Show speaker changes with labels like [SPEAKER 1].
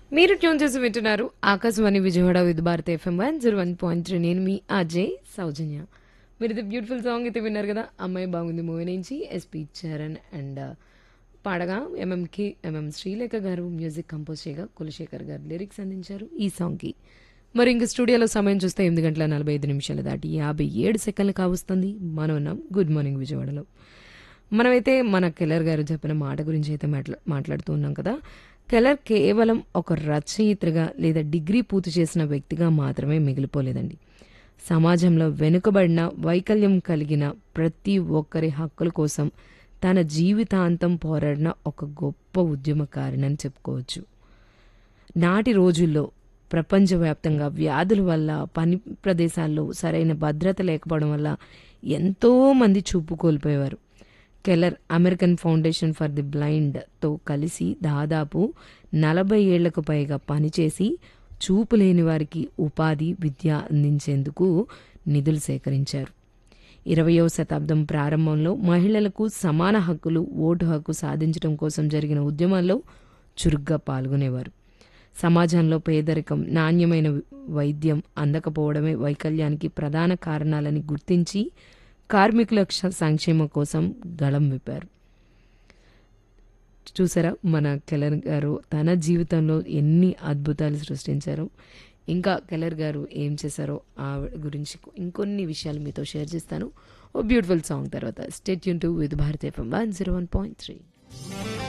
[SPEAKER 1] మీరు ట్యూన్ చేసి వింటున్నారు Akashvani Vijayawada with Bharat FM one zero one point three నేను మీ అజయ్ సౌజన్య మీరు ఇది బ్యూటిఫుల్ సాంగ్ అయితే విన్నారు కదా అమ్మాయి బాగుంది మూవీ నుంచి ఎస్పి చరణ్ అండ్ పాడగా ఎంఎంకి ఎంఎం శ్రీలేఖ గారు మ్యూజిక్ కంపోజ్ చేయగా కులశేఖర్ గారు లిరిక్స్ అందించారు ఈ సాంగ్కి మరి ఇంక స్టూడియోలో సమయం చూస్తే ఎనిమిది గంటల నలభై ఐదు నిమిషాలు దాటి యాభై ఏడు సెకండ్లు కావస్తుంది మనం ఉన్నాం గుడ్ మార్నింగ్ విజయవాడలో మనమైతే మన కెల్లర్ గారు చెప్పిన మాట గురించి అయితే మాట్లా మాట్లాడుతూ ఉన్నాం కదా కెల్లర్ కేవలం ఒక రచయితగా లేదా డిగ్రీ పూర్తి చేసిన వ్యక్తిగా మాత్రమే మిగిలిపోలేదండి సమాజంలో వెనుకబడిన వైకల్యం కలిగిన ప్రతి ఒక్కరి హక్కుల కోసం తన జీవితాంతం పోరాడిన ఒక గొప్ప ఉద్యమకారిణని చెప్పుకోవచ్చు నాటి రోజుల్లో ప్రపంచవ్యాప్తంగా వ్యాధుల వల్ల పని ప్రదేశాల్లో సరైన భద్రత లేకపోవడం వల్ల ఎంతో మంది చూపు కోల్పోయేవారు Keller American foundation for the బ్లైండ్తో కలిసి దాదాపు నలభై ఏళ్లకు పైగా పనిచేసి చూపు లేని వారికి ఉపాధి విద్య అందించేందుకు నిధులు సేకరించారు ఇరవయో శతాబ్దం ప్రారంభంలో మహిళలకు సమాన హక్కులు ఓటు హక్కు సాధించడం కోసం జరిగిన ఉద్యమాల్లో చురుగ్గా పాల్గొనేవారు సమాజంలో పేదరికం నాణ్యమైన వైద్యం అందకపోవడమే వైకల్యానికి ప్రధాన కారణాలని గుర్తించి కార్మికుల క్ష- సంక్షేమం కోసం గళం విప్పారు చూసారా మన కెలర్ గారు తన జీవితంలో ఎన్ని అద్భుతాలు సృష్టించారో ఇంకా కెలర్ గారు ఏం చేశారో ఆ గురించి ఇంకొన్ని విషయాలు మీతో షేర్ చేస్తాను ఓ బ్యూటిఫుల్ సాంగ్ తర్వాత స్టేట్ యూన్ to with Bharat FM one zero one point three